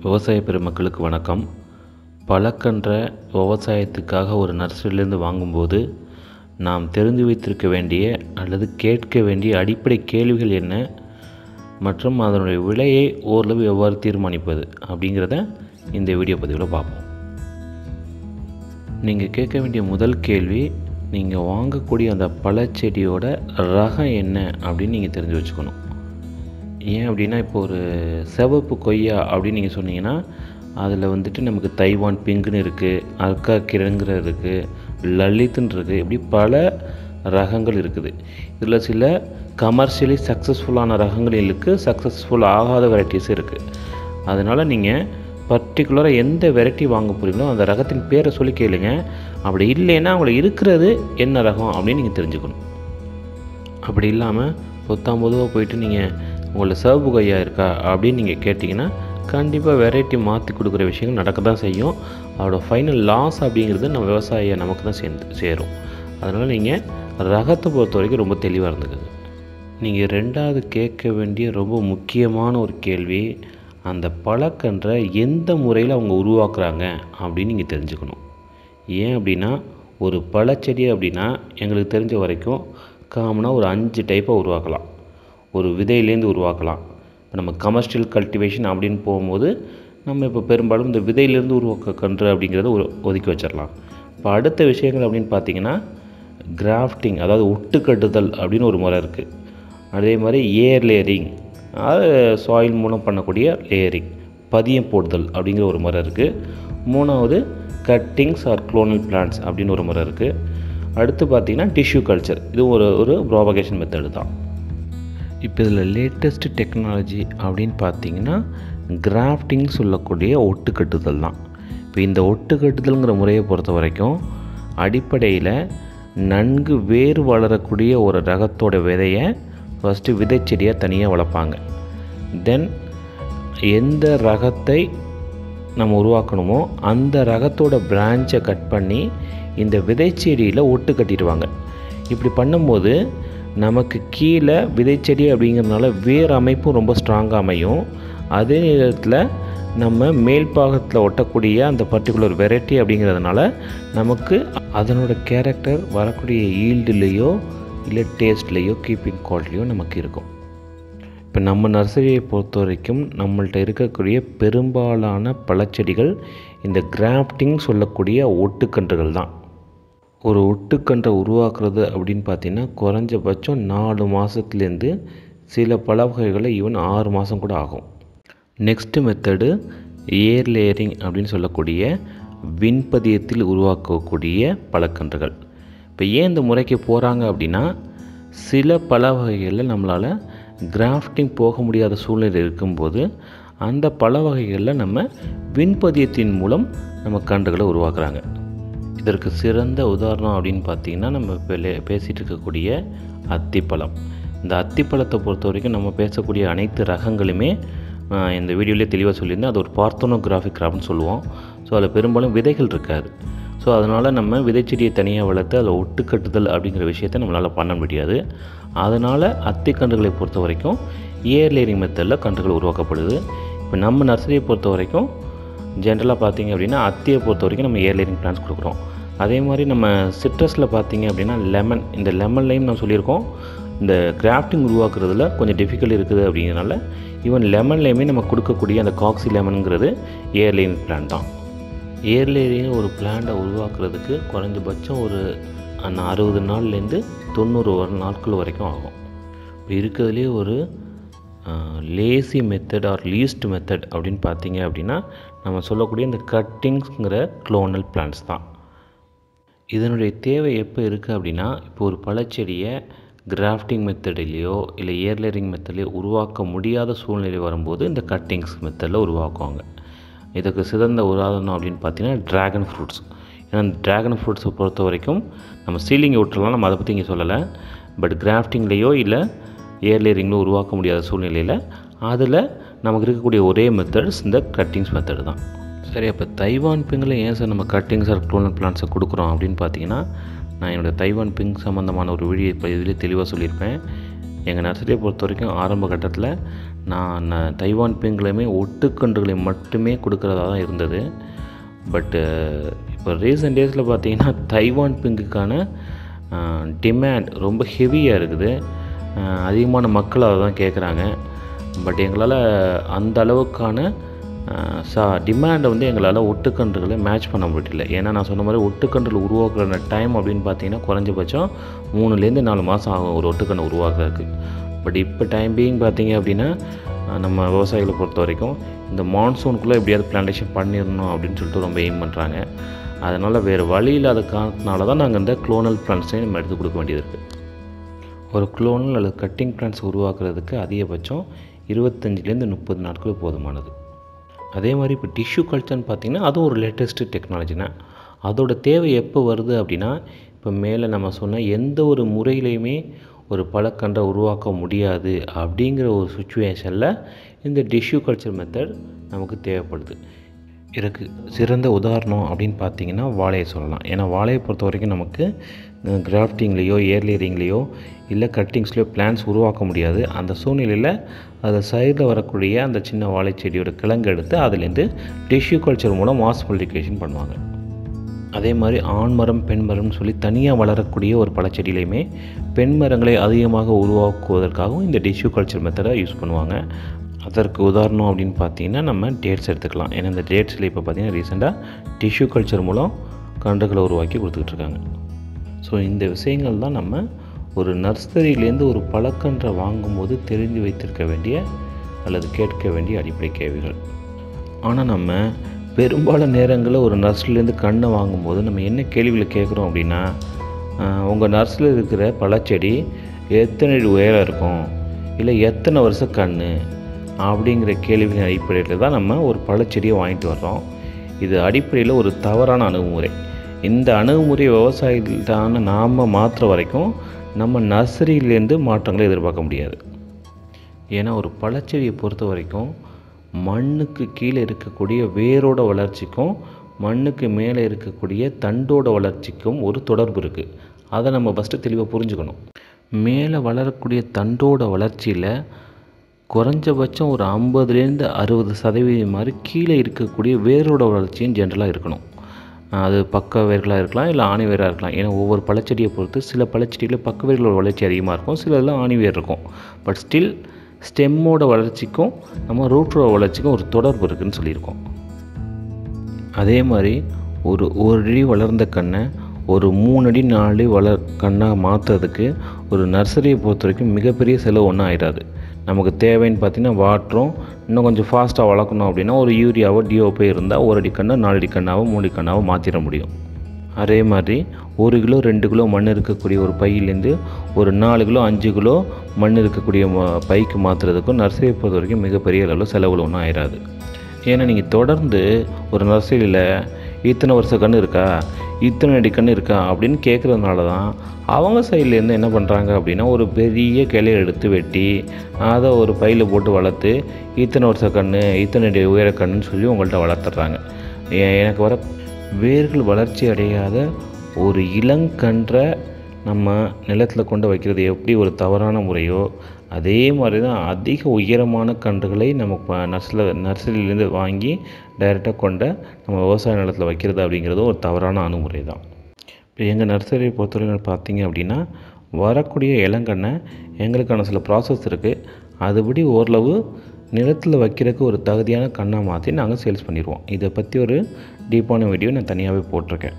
விவசாய பெருமக்களுக்கு வணக்கம் பழக்கன்ற விவசாயத்துக்காக ஒரு நர்சரியிலேருந்து வாங்கும்போது நாம் தெரிந்து வைத்திருக்க வேண்டிய அல்லது கேட்க வேண்டிய அடிப்படை கேள்விகள் என்ன மற்றும் அதனுடைய விலையை ஓரளவு எவ்வாறு தீர்மானிப்பது அப்படிங்கிறத இந்த வீடியோ பதிவில் பார்ப்போம் நீங்கள் கேட்க வேண்டிய முதல் கேள்வி நீங்கள் வாங்கக்கூடிய அந்த பழச்செடியோட ரகம் என்ன அப்படின்னு நீங்கள் தெரிஞ்சு வச்சுக்கணும் ஏன் அப்படின்னா இப்போ ஒரு சிவப்பு கொய்யா அப்படின்னு நீங்கள் சொன்னீங்கன்னா அதில் வந்துட்டு நமக்கு தைவான் பிங்குன்னு இருக்குது அர்க்கா கிழங்குற இருக்குது லலித்துன்னு இருக்குது இப்படி பல ரகங்கள் இருக்குது இதில் சில கமர்ஷியலி சக்ஸஸ்ஃபுல்லான ரகங்கள் இருக்குது சக்ஸஸ்ஃபுல் ஆகாத வெரைட்டிஸ் இருக்குது அதனால் நீங்கள் பர்டிகுலராக எந்த வெரைட்டி வாங்க போகிறீங்களோ அந்த ரகத்தின் பேரை சொல்லி கேளுங்க அப்படி இல்லைன்னா அவங்களுக்கு இருக்கிறது என்ன ரகம் அப்படின்னு நீங்கள் தெரிஞ்சுக்கணும் அப்படி இல்லாமல் பொத்தாம் பொதுவாக போயிட்டு நீங்கள் உங்களோட சிவப்பு கொய்யா இருக்கா அப்படின்னு நீங்கள் கேட்டிங்கன்னா கண்டிப்பாக வெரைட்டி மாற்றி கொடுக்குற விஷயங்கள் நடக்க தான் செய்யும் அதோட ஃபைனல் லாஸ் அப்படிங்கிறது நம்ம விவசாய நமக்கு தான் சேர்ந்து சேரும் அதனால் நீங்கள் ரகத்தை பொறுத்த வரைக்கும் ரொம்ப தெளிவாக இருந்துக்குது நீங்கள் ரெண்டாவது கேட்க வேண்டிய ரொம்ப முக்கியமான ஒரு கேள்வி அந்த பழக்கன்ற எந்த முறையில் அவங்க உருவாக்குறாங்க அப்படின்னு நீங்கள் தெரிஞ்சுக்கணும் ஏன் அப்படின்னா ஒரு பழச்செடி அப்படின்னா எங்களுக்கு தெரிஞ்ச வரைக்கும் காமனாக ஒரு அஞ்சு டைப்பாக உருவாக்கலாம் ஒரு விதையிலேருந்து உருவாக்கலாம் இப்போ நம்ம கமர்ஷியல் கல்டிவேஷன் அப்படின்னு போகும்போது நம்ம இப்போ பெரும்பாலும் இந்த விதையிலேருந்து உருவாக்க கன்று அப்படிங்கிறத ஒரு ஒதுக்கி வச்சிடலாம் இப்போ அடுத்த விஷயங்கள் அப்படின்னு பார்த்தீங்கன்னா கிராஃப்டிங் அதாவது ஒட்டு கட்டுதல் அப்படின்னு ஒரு முறை இருக்குது அதே மாதிரி ஏர் லேயரிங் அதாவது சாயில் மூலம் பண்ணக்கூடிய லேயரிங் பதியம் போடுதல் அப்படிங்கிற ஒரு முறை இருக்குது மூணாவது கட்டிங்ஸ் ஆர் குளோனல் பிளான்ட்ஸ் அப்படின்னு ஒரு முறை இருக்குது அடுத்து பார்த்திங்கன்னா டிஷ்யூ கல்ச்சர் இது ஒரு ஒரு ப்ராபகேஷன் மெத்தடு தான் இப்போ இதில் லேட்டஸ்ட் டெக்னாலஜி அப்படின்னு பார்த்தீங்கன்னா கிராஃப்டிங் சொல்லக்கூடிய ஒட்டு கட்டுதல் தான் இப்போ இந்த ஒட்டு கட்டுதல்ங்கிற முறையை பொறுத்த வரைக்கும் அடிப்படையில் நன்கு வேறு வளரக்கூடிய ஒரு ரகத்தோட விதையை ஃபஸ்ட்டு விதைச்செடியாக தனியாக வளர்ப்பாங்க தென் எந்த ரகத்தை நம்ம உருவாக்கணுமோ அந்த ரகத்தோட பிரான்ச்சை கட் பண்ணி இந்த விதைச்செடியில் ஒட்டு கட்டிடுவாங்க இப்படி பண்ணும்போது நமக்கு கீழே விதைச்செடி அப்படிங்கிறதுனால வேர் அமைப்பும் ரொம்ப ஸ்ட்ராங்காக அமையும் அதே நேரத்தில் நம்ம மேல் பாகத்தில் ஒட்டக்கூடிய அந்த பர்டிகுலர் வெரைட்டி அப்படிங்கிறதுனால நமக்கு அதனோட கேரக்டர் வரக்கூடிய ஈல்டுலேயோ இல்லை டேஸ்ட்லேயோ கீப்பிங் குவாலிட்டியோ நமக்கு இருக்கும் இப்போ நம்ம நர்சரியை பொறுத்த வரைக்கும் நம்மள்ட்ட இருக்கக்கூடிய பெரும்பாலான பழச்செடிகள் இந்த கிராஃப்டிங் சொல்லக்கூடிய ஒட்டுக்கன்றுகள் தான் ஒரு ஒட்டுக்கன்றை உருவாக்குறது அப்படின்னு பார்த்தீங்கன்னா குறைஞ்சபட்சம் நாலு மாதத்துலேருந்து சில பழ வகைகளை ஈவன் ஆறு மாதம் கூட ஆகும் நெக்ஸ்ட்டு மெத்தடு ஏர் லேயரிங் அப்படின்னு சொல்லக்கூடிய விண்பதியத்தில் உருவாக்கக்கூடிய பழக்கன்றுகள் இப்போ ஏன் இந்த முறைக்கு போகிறாங்க அப்படின்னா சில பல வகைகளில் நம்மளால் கிராஃப்டிங் போக முடியாத சூழ்நிலை இருக்கும்போது அந்த பல வகைகளில் நம்ம விண்பதியத்தின் மூலம் நம்ம கன்றுகளை உருவாக்குறாங்க இதற்கு சிறந்த உதாரணம் அப்படின்னு பார்த்தீங்கன்னா நம்ம இப்போ பேசிகிட்டு இருக்கக்கூடிய அத்திப்பழம் இந்த அத்திப்பழத்தை பொறுத்த வரைக்கும் நம்ம பேசக்கூடிய அனைத்து ரகங்களுமே இந்த வீடியோலேயே தெளிவாக சொல்லியிருந்தேன் அது ஒரு பார்த்தோனோகிராஃபிக் கிராஃப்ட்னு சொல்லுவோம் ஸோ அதில் பெரும்பாலும் விதைகள் இருக்காது ஸோ அதனால் நம்ம விதைச்செடியை தனியாக வளர்த்து அதில் ஒட்டு கட்டுதல் அப்படிங்கிற விஷயத்தை நம்மளால் பண்ண முடியாது அதனால் அத்தி கன்றுகளை பொறுத்த வரைக்கும் ஏர் லேரிங் மெத்தடில் கன்றுகள் உருவாக்கப்படுது இப்போ நம்ம நர்சரியை பொறுத்த வரைக்கும் ஜென்ரலாக பார்த்தீங்க அப்படின்னா அத்தியை பொறுத்த வரைக்கும் நம்ம ஏர் லேரிங் பிளான்ஸ் கொடுக்குறோம் அதே மாதிரி நம்ம சிட்ரஸில் பார்த்தீங்க அப்படின்னா லெமன் இந்த லெமன்லையும் நான் சொல்லியிருக்கோம் இந்த கிராஃப்டிங் உருவாக்குறதுல கொஞ்சம் டிஃபிகல்ட் இருக்குது அப்படிங்கிறனால ஈவன் லெமன்லேயுமே நம்ம கொடுக்கக்கூடிய அந்த காக்ஸி லெமனுங்கிறது ஏர்லைன் பிளான் தான் ஏர்லேரின்னு ஒரு பிளான்ட்டை உருவாக்குறதுக்கு குறைஞ்சபட்சம் ஒரு அறுபது நாள்லேருந்து தொண்ணூறு ஒரு நாட்கள் வரைக்கும் ஆகும் இப்போ இருக்கிறதுலே ஒரு lazy method or least method அப்படின்னு பார்த்தீங்க அப்படின்னா நம்ம சொல்லக்கூடிய இந்த கட்டிங்ஸுங்கிற குளோனல் பிளான்ஸ் தான் இதனுடைய தேவை எப்போ இருக்குது அப்படின்னா இப்போ ஒரு பழச்செடியை கிராஃப்டிங் மெத்தட்லேயோ இல்லை ஏர்லேரிங் மெத்தட்லேயோ உருவாக்க முடியாத சூழ்நிலை வரும்போது இந்த கட்டிங்ஸ் மெத்தடில் உருவாக்குவாங்க இதுக்கு சிறந்த உதாரணம் அப்படின்னு பார்த்தீங்கன்னா ட்ராகன் ஃப்ரூட்ஸ் ஏன்னா இந்த ட்ராகன் ஃப்ரூட்ஸை பொறுத்த வரைக்கும் நம்ம சீலிங் விட்டுறலாம் நம்ம அதை பற்றி இங்கே சொல்லலை பட் கிராஃப்டிங்லேயோ இல்லை ஏர்லேரிங்லையோ உருவாக்க முடியாத சூழ்நிலையில் அதில் நமக்கு இருக்கக்கூடிய ஒரே மெத்தட்ஸ் இந்த கட்டிங்ஸ் மெத்தடு தான் சரி அப்போ தைவான் பிங்கில் ஏன் சார் நம்ம கட்டிங்ஸ் ஆர் க்ளோனல் பிளான்ஸை கொடுக்குறோம் அப்படின்னு பார்த்தீங்கன்னா நான் என்னோடய தைவான் பிங்க் சம்மந்தமான ஒரு வீடியோ இப்போ இதிலே தெளிவாக சொல்லியிருப்பேன் எங்கள் நர்சரியை பொறுத்த வரைக்கும் ஆரம்ப கட்டத்தில் நான் ந- தைவான் பிங்குலையுமே ஒட்டுக்கன்றுகளை மட்டுமே கொடுக்குறதா தான் இருந்தது பட்டு இப்போ ரீசெண்ட் டேஸில் பார்த்தீங்கன்னா தைவான் பிங்குக்கான டிமாண்ட் ரொம்ப ஹெவியாக இருக்குது அஹ், அதிகமான மக்கள் அதை தான் கேட்குறாங்க பட் எங்களால் அந்த அளவுக்கான அஹ், சா டிமாண்டை வந்து எங்களால் ஒட்டுக்கன்றுகளை மேட்ச் பண்ண முடியல ஏன்னா நான் சொன்ன மாதிரி ஒட்டுக்கன்றுகள் உருவாக்குற டைம் அப்படின்னு பார்த்தீங்கன்னா குறைஞ்சபட்சம் மூணுலேருந்து நாலு மாதம் ஆகும் ஒரு ஒட்டுக்கன்று உருவாக்குறதுக்கு பட் இப்போ டைம் பீயிங் பார்த்தீங்க அப்படின்னா அஹ், நம்ம விவசாயிகளை பொறுத்த வரைக்கும் இந்த மான்சூனுக்குள்ளே எப்படியாவது பிளான்டேஷன் பண்ணிடணும் அப்படின்னு சொல்லிட்டு ரொம்ப எய்ம் பண்ணுறாங்க அதனால் வேறு வழி இல்லாத காரணத்தினால தான் நாங்கள் இந்த குளோனல் பிளான்ட்ஸையும் நம்ம எடுத்து கொடுக்க வேண்டியது இருக்குது ஒரு குளோனல் அல்லது கட்டிங் பிளான்ட்ஸ் உருவாக்குறதுக்கு அதிகபட்சம் இருபத்தஞ்சிலேருந்து முப்பது நாட்கள் போதுமானது அதே மாதிரி இப்போ டிஷ்யூ கல்ச்சர்னு பார்த்தீங்கன்னா அதுவும் ஒரு லேட்டஸ்ட்டு டெக்னாலஜி தான் அதோட தேவை எப்போ வருது அப்படின்னா இப்போ மேலே நம்ம சொன்ன எந்த ஒரு முறையிலையுமே ஒரு பழக்கன்றை உருவாக்க முடியாது அப்படிங்கிற ஒரு சுச்சுவேஷனில் இந்த டிஷ்யூ கல்ச்சர் மெத்தட் நமக்கு தேவைப்படுது இதற்கு சிறந்த உதாரணம் அப்படின்னு பார்த்தீங்கன்னா வாழையை சொல்லலாம் ஏன்னா வாழையை பொறுத்த வரைக்கும் நமக்கு கிராஃப்டிங்லேயோ ஏர்லேரிங்லேயோ இல்லை கட்டிங்ஸ்லேயோ பிளான்ஸ் உருவாக்க முடியாது அந்த சூழ்நிலையில் அதை சைடில் வரக்கூடிய அந்த சின்ன வாழைச்செடியோட கிழங்கு எடுத்து அதுலேருந்து டிஷ்யூ கல்ச்சர் மூலம் மாஸ் மல்டிகேஷன் பண்ணுவாங்க அதே மாதிரி ஆண் மரம் பெண் மரம்னு சொல்லி தனியாக வளரக்கூடிய ஒரு பழச்செடியிலையுமே பெண் மரங்களை அதிகமாக உருவாக்குவதற்காகவும் இந்த டிஷ்யூ கல்ச்சர் மெத்தடை யூஸ் பண்ணுவாங்க அதற்கு உதாரணம் அப்படின்னு பார்த்தீங்கன்னா நம்ம டேட்ஸ் எடுத்துக்கலாம் ஏன்னா இந்த டேட்ஸில் இப்போ பார்த்தீங்கன்னா ரீசெண்டாக டிஷ்யூ கல்ச்சர் மூலம் கன்றுகளை உருவாக்கி கொடுத்துக்கிட்டு இருக்காங்க ஸோ இந்த விஷயங்கள் தான் நம்ம ஒரு நர்சரியிலேருந்து ஒரு பழக்கன்றை வாங்கும்போது தெரிந்து வைத்திருக்க வேண்டிய அல்லது கேட்க வேண்டிய அடிப்படை கேள்விகள் ஆனால் நம்ம பெரும்பாலான நேரங்களில் ஒரு நர்சரிலேருந்து கண்ணை வாங்கும்போது நம்ம என்ன கேள்விகளை கேட்குறோம் அப்படின்னா உங்கள் நர்ஸில் இருக்கிற பழச்செடி எத்தனை அடி உயரம் இருக்கும் இல்லை எத்தனை வருஷம் கன்று அப்படிங்கிற கேள்வியின் அடிப்படையில் தான் நம்ம ஒரு பழச்செடியை வாங்கிட்டு வர்றோம் இது அடிப்படையில் ஒரு தவறான அணுகுமுறை இந்த அணுகுமுறை விவசாயிகள்டான நாம் மாற்றுற வரைக்கும் நம்ம நர்சரியிலேருந்து மாற்றங்களை எதிர்பார்க்க முடியாது ஏன்னா ஒரு பழச்செடியை பொறுத்த வரைக்கும் மண்ணுக்கு கீழே இருக்கக்கூடிய வேரோட வளர்ச்சிக்கும் மண்ணுக்கு மேலே இருக்கக்கூடிய தண்டோட வளர்ச்சிக்கும் ஒரு தொடர்பு இருக்குது அதை நம்ம ஃபஸ்ட்டு தெளிவாக புரிஞ்சுக்கணும் மேலே வளரக்கூடிய தண்டோட வளர்ச்சியில் குறைஞ்சபட்சம் ஒரு ஐம்பதுலேருந்து அறுபது சதவீதம் மாதிரி கீழே இருக்கக்கூடிய வேரோட வளர்ச்சியும் ஜென்ரலாக இருக்கணும் அது பக்க வேர்களாக இருக்கலாம் இல்லை ஆணி வேராக இருக்கலாம் ஏன்னா ஒவ்வொரு பழச்செடியை பொறுத்து சில பழச்செடியில் பக்க வேர்களோட வளர்ச்சி அதிகமாக இருக்கும் சிலதில் ஆணி வேர் இருக்கும் பட் ஸ்டில் ஸ்டெம்மோட வளர்ச்சிக்கும் நம்ம ரூட்டோட வளர்ச்சிக்கும் ஒரு தொடர்பு இருக்குதுன்னு சொல்லியிருக்கோம் அதே மாதிரி ஒரு ஒரு அடி வளர்ந்த கண்ணை ஒரு மூணு அடி நாலு அடி வளர் கண்ணாக மாற்றுறதுக்கு ஒரு நர்சரியை பொறுத்த வரைக்கும் மிகப்பெரிய செலவு ஒன்றும் ஆயிடாது நமக்கு தேவைன்னு பார்த்தீங்கன்னா வாட்டரும் இன்னும் கொஞ்சம் ஃபாஸ்ட்டாக வளர்க்கணும் அப்படின்னா ஒரு யூரியாவோ டிஓபி இருந்தால் ஒரு அடி கண்ணை நாலு அடி கண்ணாவோ மூணு அடி கண்ணாவோ மாற்றிட முடியும் அதே மாதிரி ஒரு கிலோ ரெண்டு கிலோ மண் இருக்கக்கூடிய ஒரு பையிலேருந்து ஒரு நாலு கிலோ அஞ்சு கிலோ மண் இருக்கக்கூடிய ம- பைக்கு மாற்றுறதுக்கும் நர்சரியை பொறுத்த வரைக்கும் மிகப்பெரிய அளவில் செலவுகள் ஒன்றும் ஆயிடாது ஏன்னா நீங்கள் தொடர்ந்து ஒரு நர்சரியில் இத்தனை வருஷ கன்று இருக்கா இத்தனை அடி கன்று இருக்கா அப்படின்னு கேட்குறதுனால தான் அவங்க சைட்லேருந்து என்ன பண்ணுறாங்க அப்படின்னா ஒரு பெரிய கிளையை எடுத்து வெட்டி அதை ஒரு பையில் போட்டு வளர்த்து இத்தனை வருஷ கன்று இத்தனை அடி உயர கன்றுன்னு சொல்லி உங்கள்கிட்ட வளர்த்துட்றாங்க எ- எனக்கு வர வேர்கள் வளர்ச்சி அடையாத ஒரு இளங்கன்றை நம்ம நிலத்தில் கொண்டு வைக்கிறது எப்படி ஒரு தவறான முறையோ அதே மாதிரி தான் அதிக உயரமான கன்றுகளை நம்ம ப- நர்ஸில் நர்சரியிலேருந்து வாங்கி டைரெக்டாக கொண்ட நம்ம விவசாய நிலத்தில் வைக்கிறது அப்படிங்கிறது ஒரு தவறான அணுகுமுறை தான் இப்போ எங்கள் நர்சரியை பொறுத்தவரைக்கும் பார்த்தீங்க அப்படின்னா வரக்கூடிய இளங்கண்ணை எங்களுக்கான சில ப்ராசஸ் இருக்குது அதுபடி ஓரளவு நிலத்தில் வைக்கிறதுக்கு ஒரு தகுதியான கண்ணை மாற்றி நாங்கள் சேல்ஸ் பண்ணிடுவோம் இதை பற்றி ஒரு டீப்பான வீடியோ நான் தனியாகவே போட்டிருக்கேன்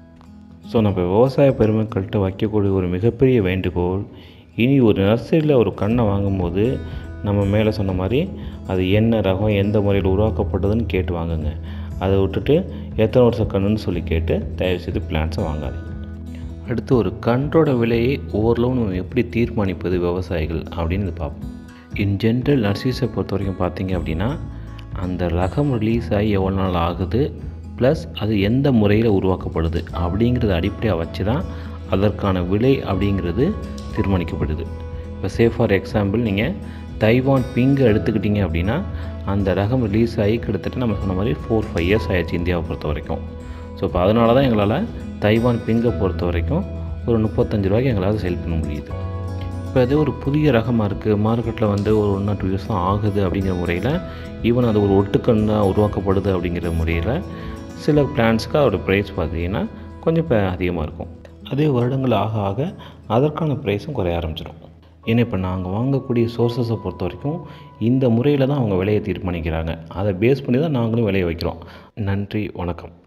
ஸோ நம்ம விவசாய பெருமக்கள்கிட்ட வைக்கக்கூடிய ஒரு மிகப்பெரிய வேண்டுகோள் இனி ஒரு நர்சரியில் ஒரு கண்ணை வாங்கும்போது நம்ம மேலே சொன்ன மாதிரி அது என்ன ரகம் எந்த முறையில் உருவாக்கப்பட்டதுன்னு கேட்டு வாங்குங்க அதை விட்டுட்டு எத்தனை வருஷம் கண்ணுன்னு சொல்லி கேட்டு தயவுசெய்து பிளான்ஸை வாங்காதீங்க அடுத்து ஒரு கன்றோட விலையை ஓரளவு நம்ம எப்படி தீர்மானிப்பது விவசாயிகள் அப்படின்னு பார்ப்போம் இன் ஜென்ரல் நர்சரிஸை பொறுத்த வரைக்கும் பார்த்தீங்க அப்படின்னா அந்த ரகம் ரிலீஸ் ஆகி எவ்வளோ நாள் ஆகுது ப்ளஸ் அது எந்த முறையில் உருவாக்கப்படுது அப்படிங்கிறத அடிப்படையாக வச்சு தான் அதற்கான விலை அப்படிங்கிறது தீர்மானிக்கப்படுது இப்போ சே ஃபார் எக்ஸாம்பிள் நீங்கள் தைவான் பிங்கை எடுத்துக்கிட்டிங்க அப்படின்னா அந்த ரகம் ரிலீஸ் ஆகி கிட்டத்தட்ட நம்ம சொன்ன மாதிரி ஃபோர் ஃபைவ் இயர்ஸ் ஆயிடுச்சு இந்தியாவை பொறுத்த வரைக்கும் ஸோ இப்போ அதனால தான் எங்களால் தைவான் பிங்கை பொறுத்த வரைக்கும் ஒரு முப்பத்தஞ்சு ரூபாய்க்கு எங்களால் சேல் பண்ண முடியுது இப்போ இப்போ அது ஒரு புதிய ரகமாக இருக்குது மார்க்கெட்டில் வந்து ஒரு ஒன் ஆர் டூ இயர்ஸ் தான் ஆகுது அப்படிங்கிற முறையில் ஈவன் அது ஒரு ஒட்டுக்கண்ணாக உருவாக்கப்படுது அப்படிங்கிற முறையில் சில பிளான்ஸ்க்கு அதோட ப்ரைஸ் பார்த்தீங்கன்னா கொஞ்சம் இப்போ அதிகமாக இருக்கும் அதே வருடங்கள் ஆக ஆக அதற்கான ப்ரைஸும் குறைய ஆரம்பிச்சிடும் ஏன்னா இப்போ நாங்கள் வாங்கக்கூடிய சோர்ஸஸை பொறுத்த வரைக்கும் இந்த முறையில் தான் அவங்க விலையை தீர்மானிக்கிறாங்க அதை பேஸ் பண்ணி தான் நாங்களும் விலையை வைக்கிறோம் நன்றி வணக்கம்